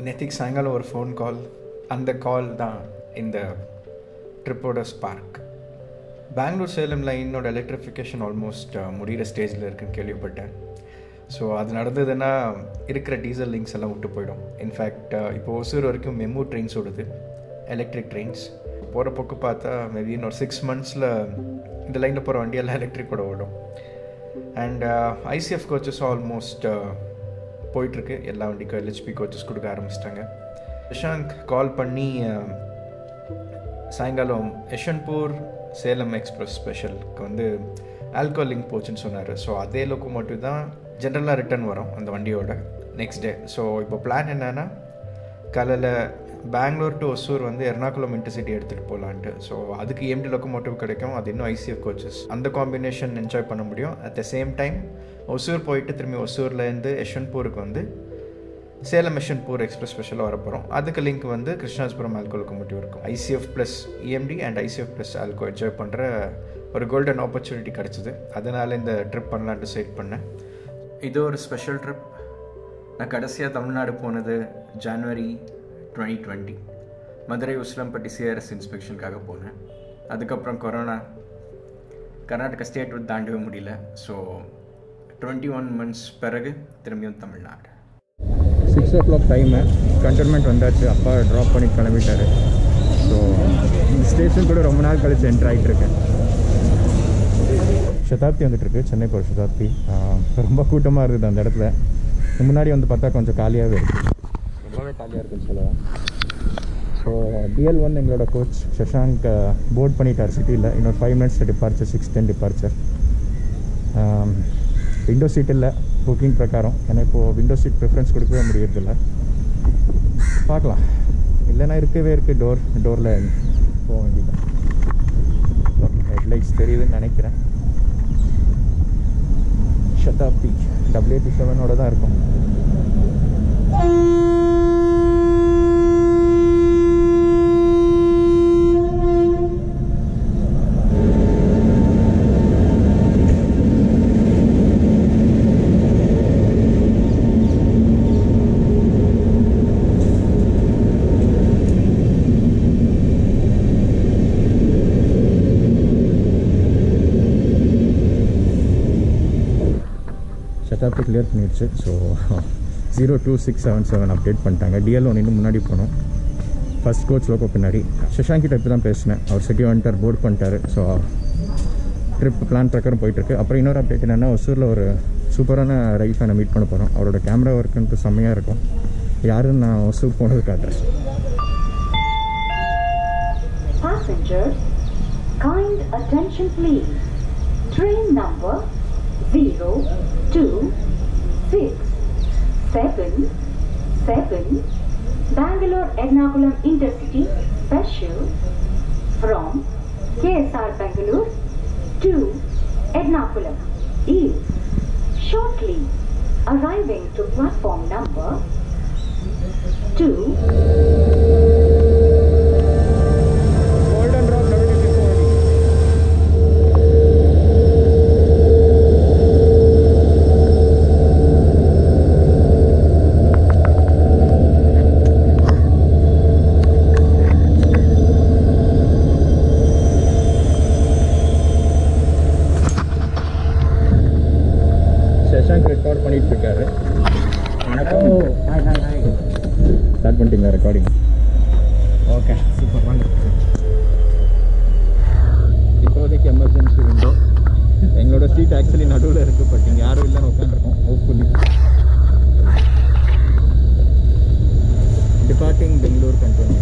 நேற்றுக்கு சாயங்காலம் ஒரு ஃபோன் கால் அந்த கால் தான் இந்த ட்ரிப்போட ஸ்பார்க் பெங்களூர் சேலம் லைனோட எலக்ட்ரிஃபிகேஷன் ஆல்மோஸ்ட் முடிகிற ஸ்டேஜில் இருக்குன்னு கேள்விப்பட்டேன் ஸோ அது நடந்ததுன்னா இருக்கிற டீசல் லிங்க்ஸ் எல்லாம் விட்டு போயிடும் இன்ஃபேக்ட் இப்போ ஒசூர் வரைக்கும் மெமு ட்ரெயின்ஸ் ஓடுது எலக்ட்ரிக் ட்ரெயின்ஸ் போகிற போக்கு பார்த்தா மேபி இன்னொரு சிக்ஸ் மந்த்ஸில் இந்த லைனில் போகிற வண்டியெல்லாம் எலக்ட்ரிக்கோட ஓடும் அண்ட் ஐசிஎஃப் கோச்சஸ் ஆல்மோஸ்ட் போயிட்டுருக்கு எல்லா வண்டிக்கும் எல்ஹெச்பி கோச்சஸ் கொடுக்க ஆரம்பிச்சிட்டாங்க யஷாங்க் கால் பண்ணி சாயங்காலம் யஷன்பூர் சேலம் எக்ஸ்பிரஸ் ஸ்பெஷலுக்கு வந்து ஆல்கோ லிங்க் போச்சுன்னு சொன்னார் ஸோ அதே லொக்கோமோட்டிவ் தான் ஜென்ரலாக ரிட்டர்ன் வரும் அந்த வண்டியோட நெக்ஸ்ட் டே ஸோ இப்போ பிளான் என்னென்னா காலையில் பெங்களூர் டு ஒசூர் வந்து எர்ணாகுளம் இன்டர்சிட்டி எடுத்துகிட்டு போகலான்ட்டு ஸோ அதுக்கு எம்டி லொக்கோமோட்டிவ் கிடைக்கும் அது இன்னும் ஐசிஎஃப் கோச்சஸ் அந்த காம்பினேஷன் என்ஜாய் பண்ண முடியும் at the same time Hosur போயிட்டு திரும்பி ஒசூர்லேருந்து யஷ்வந்த்பூருக்கு வந்து சேலம் யஷ்வந்த்பூர் எக்ஸ்பிரஸ் ஸ்பெஷலாக வரப்போகிறோம் அதுக்கு லிங்க் வந்து கிருஷ்ணாஸ்புரம் ஆல்கோ லொக்கோமோட்டிவ் இருக்கும் ICF plus EMD and ICF plus ALCO enjoy பண்ணுற ஒரு கோல்டன் ஆப்பர்ச்சுனிட்டி கிடச்சிது அதனால் இந்த ட்ரிப் பண்ணலான்ட்டு டிசைட் பண்ணேன் இது ஒரு ஸ்பெஷல் ட்ரிப் நான் கடைசியாக தமிழ்நாடு போனது January twenty twenty Madurai Usilampatti CRS இன்ஸ்பெக்ஷனுக்காக போனேன் அதுக்கப்புறம் கொரோனா கர்நாடகா ஸ்டேட் விட்டு தாண்டவே முடியல ஸோ டுவெண்ட்டி ஒன் மந்த்ஸ் பிறகு திரும்பியும் Tamil Nadu six o'clock time cantonment வந்தாச்சு அப்பா ட்ராப் பண்ணி கிளம்பிட்டாரு ஸோ இந்த ஸ்டேஷன் கூட ரொம்ப நாள் கழிச்சு என்ட்ரு ஆகிட்டுருக்கேன் சதாப்தி வந்துட்டுருக்கு சென்னை போகிற சதாப்தி ரொம்ப கூட்டமாக இருக்குது அந்த இடத்துல முன்னாடி வந்து பார்த்தா கொஞ்சம் காலியாகவே இருக்குது ரொம்பவே காலியாக இருக்குன்னு சொல்லலாம் ஸோ டிஎல் ஒன் எங்களோட கோச் சஷாங்க் போர்ட் பண்ணிட்டார் சிட்டியில் இன்னொரு five minutes departure six ten departure window seat இல்லை புக்கிங் பிரகாரம் ஏன்னா இப்போது விண்டோ சீட் ப்ரிஃபரன்ஸ் கொடுக்கவே முடியறதில்ல பார்க்கலாம் இல்லைன்னா இருக்கவே இருக்குது டோர் டோரில் போக வேண்டியதான் ஹெட்லைட்ஸ் தெரியுதுன்னு நினைக்கிறேன் ஷதாப்தி டபிள்யூ எயிட்டி செவனோட தான் இருக்கும் சதாப்தி கிளியர் பண்ணிடுச்சு so zero two six seven seven update பண்ணிட்டாங்க டிஎல் ஒன் இன்னும் முன்னாடி போனோம் ஃபஸ்ட் கோச் லோக்கோ பின்னாடி சஷாங்க் கிட்ட இப்போ தான் பேசினேன் அவர் சிட்டி வந்துட்டார் போர்ட் பண்ணிட்டாரு ஸோ ட்ரிப் பிளான் பிரகாரம் போயிட்டுருக்கு அப்புறம் இன்னொரு அப்டேட் என்னென்னா ஒசூரில் ஒரு சூப்பரான ரைட் ஃபேனை மீட் பண்ண போகிறோம் அவரோட கேமரா ஒர்க்குன்ட்டு செம்மையாக இருக்கும் யாருன்னு நான் ஒசூர் போனது காட்டுறேன் Passengers, kind attention please. Train number 0267 Bangalore Ernakulam Intercity Special from KSR Bangalore to Ernakulam is shortly arriving to platform number 2 golden drop W Shashank record பண்ணிட்டு இருக்காரு வணக்கம் ஸ்டார்ட் பண்ணிட்டீங்களா ரெக்கார்டிங் ஓகே சூப்பர் வாங்க இப்போதைக்கு எமர்ஜென்சி விண்டோ எங்களோட seat actually நடுவில் இருக்குது but இங்கே யாரும் இல்லைன்னு உட்காந்துருக்கோம் hopefully departing Bangalore canton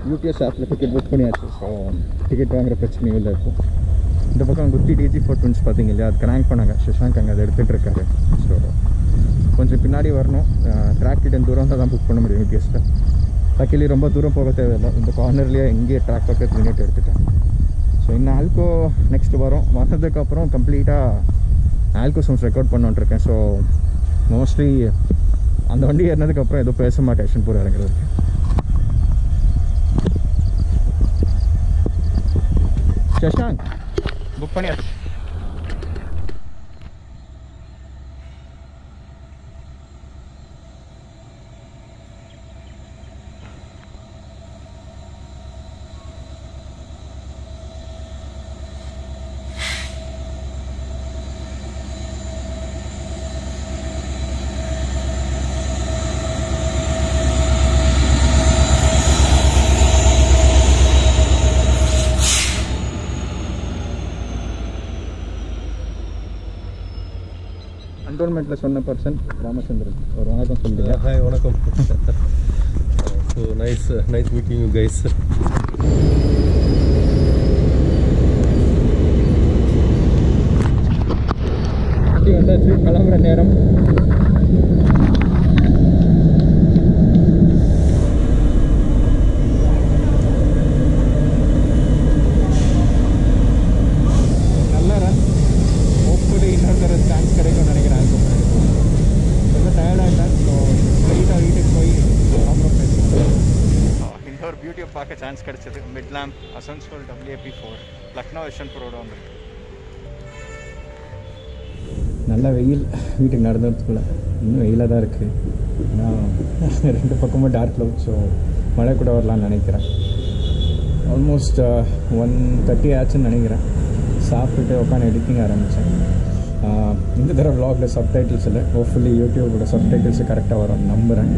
UTS ஆப்பில் டிக்கெட் புக் பண்ணியாச்சு ஸோ டிக்கெட் வாங்குற பிரச்சனையும் இல்லை இப்போ இந்த பக்கம் குத்தி டிஜி ஃபோர் ட்வின்ஸ் பார்த்தீங்க இல்லையா அது கிராங்க் பண்ணாங்க சஷாங்க் அங்கே அதை எடுத்துகிட்டு இருக்காரு ஸோ கொஞ்சம் பின்னாடி வரணும் ட்ராக் கிட்ட தூரம் தான் புக் பண்ண முடியும் யூடிஎஸில் லக்கிலி ரொம்ப தூரம் போக தேவையில்லை இந்த கார்னர்லேயே இங்கேயே ட்ராக் பக்கத்தில் நின்றுட்டு எடுத்துட்டேன் ஸோ இன்னும் ஆல்கோ நெக்ஸ்ட் வரும் வந்ததுக்கப்புறம் கம்ப்ளீட்டாக ஆல்கோ சாங்ஸ் ரெக்கார்ட் பண்ணிட்டுருக்கேன் ஸோ மோஸ்ட்லி அந்த வண்டி ஏறினதுக்கப்புறம் எதுவும் பேச மாட்டேன் யஷ்வந்த்பூர் இறங்குறதுக்கு சஷாங்க் புக் பண்ணியாச்சு கண்டோன்மெண்ட்டில் சொன்ன பர்சன் ராமச்சந்திரன் ஒரு வணக்கம் சொல்லுங்க ஹாய் வணக்கம் so nice nice meeting you guys வண்டி வந்தாச்சு கிளம்புற நேரம் நல்ல ரன் ஹோப்ஃபுல்லி இன்னொரு தர சான்ஸ் கிடைக்கும்னு நினைக்கிறேன் அதுக்கு ரொம்ப டயர்டாகிட்டேன் ஸோ ஸ்ட்ரைட்டாக வீட்டுக்கு போய் அப்புறம் பேசுகிறேன் இன்னொரு பியூட்டியை பார்க்க சான்ஸ் கிடைச்சது மிட்லாம் அசன்சோல் டபிள்யூஏபி ஃபோர் லக்னோ யஷ்வந்த்பூரோட வந்திருக்கு நல்ல வெயில் வீட்டுக்கு நடந்துறதுக்குள்ள இன்னும் வெயிலாக தான் இருக்குது நான் ரெண்டு பக்கமும் டார்க் க்ளவுட் ஸோ மழை கூட வரலாம்னு நினைக்கிறேன் ஆல்மோஸ்ட் ஒன் தேர்ட்டி ஆச்சுன்னு நினைக்கிறேன் சாப்பிட்டுட்டு உட்காந்து எடிட்டிங் ஆரம்பித்தேன் இந்த தடவை vlogல சப்டைட்டில்ஸ் இல்லை ஹோப்ஃபுல்லி யூடியூபோட சப்டைட்டில்ஸ் கரெக்டாக வரும் நம்புகிறேன்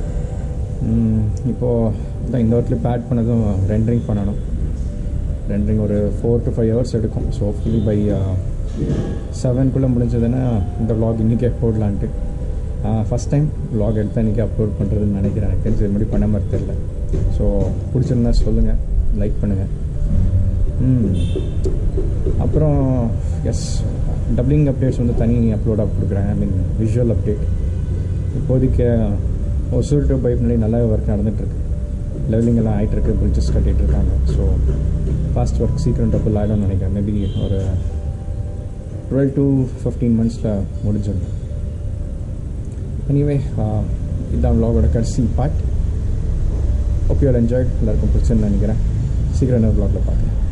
இப்போது தான் இந்த இடத்துல பேட் பண்ணதும் ரெண்டரிங் பண்ணணும் ரெண்டரிங் ஒரு ஃபோர் டு ஃபைவ் ஹவர்ஸ் எடுக்கும் ஸோ ஹோப்ஃபுல்லி பை செவன்குள்ளே முடிஞ்சதுன்னா இந்த vlog இன்றைக்கி போடலான்ட்டு ஃபஸ்ட் டைம் vlog எடுத்து இன்றைக்கி அப்லோட் பண்ணுறதுன்னு நினைக்கிறேன் எனக்கு தெரிஞ்சு இது மாதிரி பண்ண மாதிரி தெரில ஸோ பிடிச்சிருந்தா சொல்லுங்கள் லைக் பண்ணுங்கள் ம் அப்புறம் எஸ் டப்ளிங் அப்டேட்ஸ் வந்து தனி அப்லோடாக கொடுக்குறேன் ஐ மீன் விஷுவல் அப்டேட் இப்போதைக்கு ஒசூர் டு பைப் முன்னாடி நல்லா ஒர்க் நடந்துகிட்ருக்கு லெவலிங் எல்லாம் ஆகிட்டுருக்கு பிரிட்ஜஸ் கட்டிகிட்டு இருக்காங்க ஸோ ஃபாஸ்ட் ஒர்க் சீக்கிரம் டபுள் ஆகிடும்னு நினைக்கிறேன் மேபி ஒரு டுவெல் டு ஃபிஃப்டீன் மந்த்ஸில் முடிஞ்சிடும் எனிவே இதுதான் vlog-ஓட கடைசி பார்ட் ஓகே என்ஜாய் எல்லாருக்கும் பிடிச்சுன்னு நினைக்கிறேன் சீக்கிரம் இன்னொரு vlog-ல பார்க்குறேன்